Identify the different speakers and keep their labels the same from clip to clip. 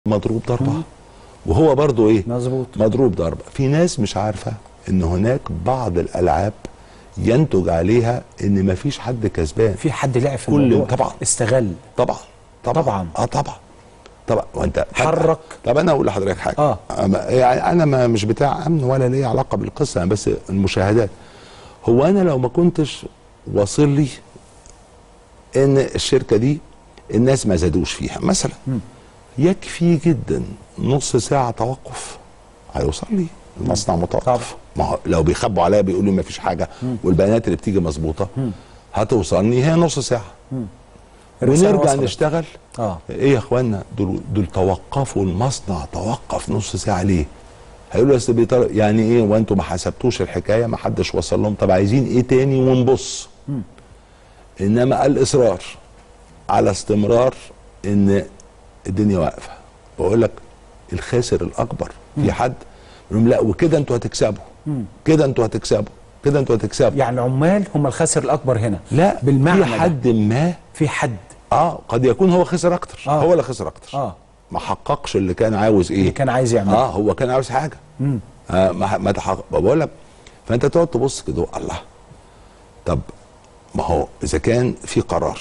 Speaker 1: مضروب ضربه وهو برضو ايه
Speaker 2: مظبوط.
Speaker 1: مضروب ضربه في ناس مش عارفه ان هناك بعض الالعاب ينتج عليها ان مفيش حد كسبان
Speaker 2: في حد لعب في
Speaker 1: كل-
Speaker 2: الموضوع
Speaker 1: طبعا.
Speaker 2: استغل
Speaker 1: طبعا طبعا
Speaker 2: طبعا.
Speaker 1: اه طبعا طبعا وانت
Speaker 2: حرك.
Speaker 1: طب انا اقول لحضرتك حاجه
Speaker 2: آه.
Speaker 1: أما- يعني انا ما مش بتاع امن ولا ليا علاقه بالقصه أنا بس المشاهدات هو انا لو ما كنتش واصل لي ان الشركه دي الناس ما زادوش فيها مثلا يكفي جدا نص ساعه توقف هيوصل لي المصنع متوقف
Speaker 2: طبعا.
Speaker 1: ما هو لو بيخبوا عليا بيقولوا لي ما فيش حاجه والبيانات اللي بتيجي مظبوطه هتوصلني هي نص ساعه
Speaker 2: الرسالة
Speaker 1: ونرجع
Speaker 2: وصلت.
Speaker 1: نشتغل
Speaker 2: اه
Speaker 1: ايه يا اخوانا دول دول توقفوا المصنع توقف نص ساعه ليه؟ هيقولوا اصل بيطر... يعني ايه وانتم ما حسبتوش الحكايه ما حدش وصل لهم طب عايزين ايه تاني ونبص انما الاصرار على استمرار ان الدنيا واقفه بقول لك الخاسر الاكبر في حد يقول لهم لا وكده انتوا هتكسبوا كده انتوا هتكسبوا كده انتوا هتكسبوا
Speaker 2: يعني العمال هم الخاسر الاكبر هنا
Speaker 1: لا
Speaker 2: بالمعنى
Speaker 1: في
Speaker 2: ده.
Speaker 1: حد ما
Speaker 2: في حد
Speaker 1: اه قد يكون هو خسر اكتر
Speaker 2: آه.
Speaker 1: هو اللي خسر اكتر
Speaker 2: اه
Speaker 1: ما حققش اللي كان عاوز ايه
Speaker 2: اللي كان عايز يعمله.
Speaker 1: اه هو كان عاوز حاجه آه ما ما تحقق بقول لك فانت تقعد تبص كده الله طب ما هو اذا كان في قرار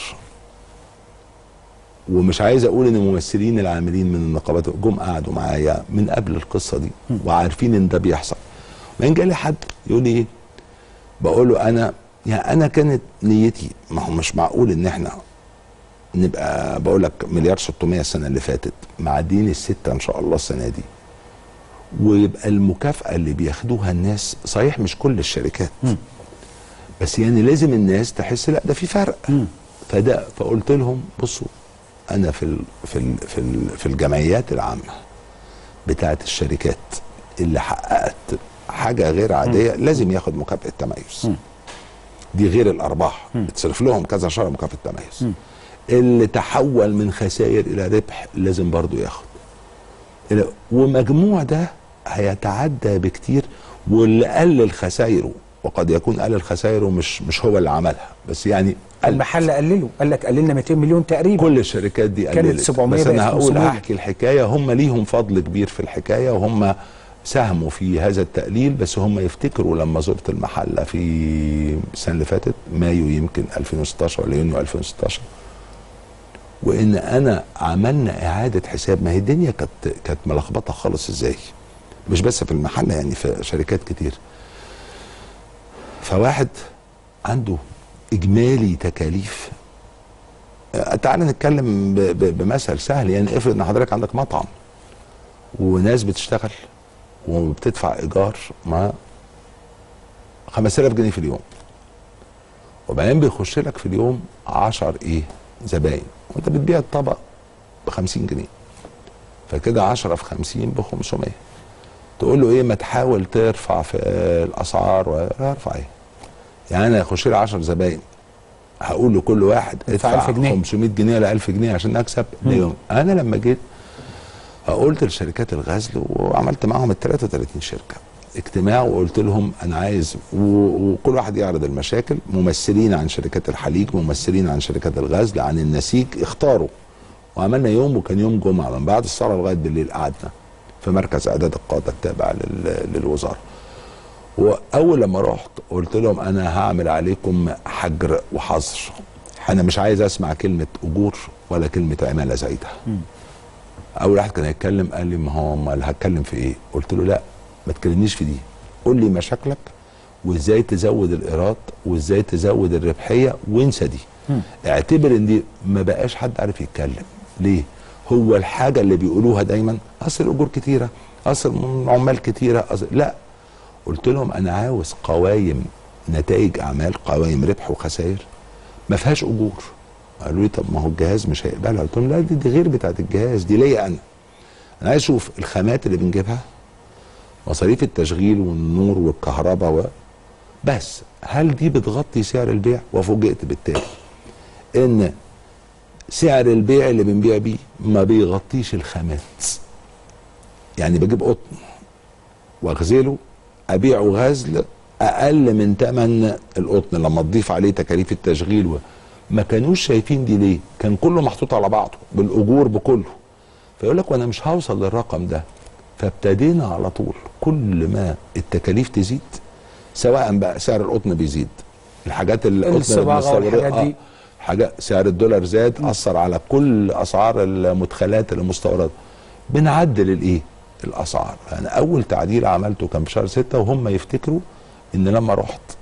Speaker 1: ومش عايز اقول ان الممثلين العاملين من النقابات جم قعدوا معايا من قبل القصه دي وعارفين ان ده بيحصل بعدين جالي حد يقول لي ايه بقول له انا يعني انا كانت نيتي ما هو مش معقول ان احنا نبقى بقول لك مليار 600 السنه اللي فاتت معديين السته ان شاء الله السنه دي ويبقى المكافاه اللي بياخدوها الناس صحيح مش كل الشركات بس يعني لازم الناس تحس لا ده في فرق فده فقلت لهم بصوا انا في ال في ال في ال في الجمعيات العامه بتاعه الشركات اللي حققت حاجه غير عاديه لازم ياخد مكافاه تميز دي غير الارباح بتصرف لهم كذا شهر مكافاه تميز اللي تحول من خسائر الى ربح لازم برضو ياخد إلى- ومجموع ده هيتعدى بكتير واللي قلل خسائره وقد يكون قلل خسائره مش مش هو اللي عملها بس يعني قل
Speaker 2: المحل قلله قال لك قللنا 200 مليون تقريبا
Speaker 1: كل الشركات دي
Speaker 2: كانت
Speaker 1: قللت
Speaker 2: 700
Speaker 1: بس انا
Speaker 2: بقت
Speaker 1: هقول
Speaker 2: 500.
Speaker 1: هحكي الحكايه هم ليهم فضل كبير في الحكايه وهم ساهموا في هذا التقليل بس هم يفتكروا لما زرت المحله في السنه اللي فاتت مايو يمكن 2016 ولا يونيو 2016 وان انا عملنا اعاده حساب ما هي الدنيا كانت كانت ملخبطه خالص ازاي مش بس في المحله يعني في شركات كتير فواحد عنده اجمالي تكاليف آه، تعال نتكلم ب- ب- بمثل سهل يعني افرض ان حضرتك عندك مطعم وناس بتشتغل وبتدفع ايجار مع 5000 جنيه في اليوم وبعدين بيخش لك في اليوم 10 ايه زباين وانت بتبيع الطبق ب 50 جنيه فكده 10 في 50 ب 500 تقول له ايه ما تحاول ترفع في آه، الاسعار وارفع ايه يعني انا يخش لي 10 زباين هقول لكل واحد
Speaker 2: ادفع
Speaker 1: ادفع
Speaker 2: 1000 جنيه.
Speaker 1: 500 جنيه ولا 1000 جنيه عشان اكسب اليوم انا لما جيت قلت لشركات الغزل وعملت معاهم ال 33 شركه اجتماع وقلت لهم انا عايز و- وكل واحد يعرض المشاكل ممثلين عن شركات الحليج ممثلين عن شركات الغزل عن النسيج اختاروا وعملنا يوم وكان يوم جمعه من بعد الصلاه لغايه بالليل قعدنا في مركز اعداد القاده التابع لل- للوزاره واول لما رحت قلت لهم انا هعمل عليكم حجر وحظر انا مش عايز اسمع كلمه اجور ولا كلمه عماله زايده اول واحد كان هيتكلم قال لي ما هو امال هتكلم في ايه قلت له لا ما تكلمنيش في دي قول لي مشاكلك وازاي تزود الايراد وازاي تزود الربحيه وانسى دي اعتبر ان دي ما بقاش حد عارف يتكلم ليه هو الحاجه اللي بيقولوها دايما اصل الاجور كتيره اصل عمال كتيره أصل لا قلت لهم انا عاوز قوايم نتائج اعمال قوايم ربح وخسائر ما فيهاش اجور قالوا لي طب ما هو الجهاز مش هيقبلها قلت لهم لا دي, دي غير بتاعت الجهاز دي ليا انا انا عايز اشوف الخامات اللي بنجيبها مصاريف التشغيل والنور والكهرباء و... بس هل دي بتغطي سعر البيع وفوجئت بالتالي ان سعر البيع اللي بنبيع بيه ما بيغطيش الخامات يعني بجيب قطن واغزله ابيعه غزل اقل من ثمن القطن لما تضيف عليه تكاليف التشغيل و... ما كانوش شايفين دي ليه كان كله محطوط على بعضه بالاجور بكله فيقول لك وانا مش هوصل للرقم ده فابتدينا على طول كل ما التكاليف تزيد سواء بقى سعر القطن بيزيد الحاجات اللي القطن
Speaker 2: الصباغة
Speaker 1: المستوردة-
Speaker 2: والحاجات دي.
Speaker 1: حاجه سعر الدولار زاد اثر على كل اسعار المدخلات المستورده بنعدل الايه الاسعار انا اول تعديل عملته كان في شهر ستة وهم يفتكروا ان لما رحت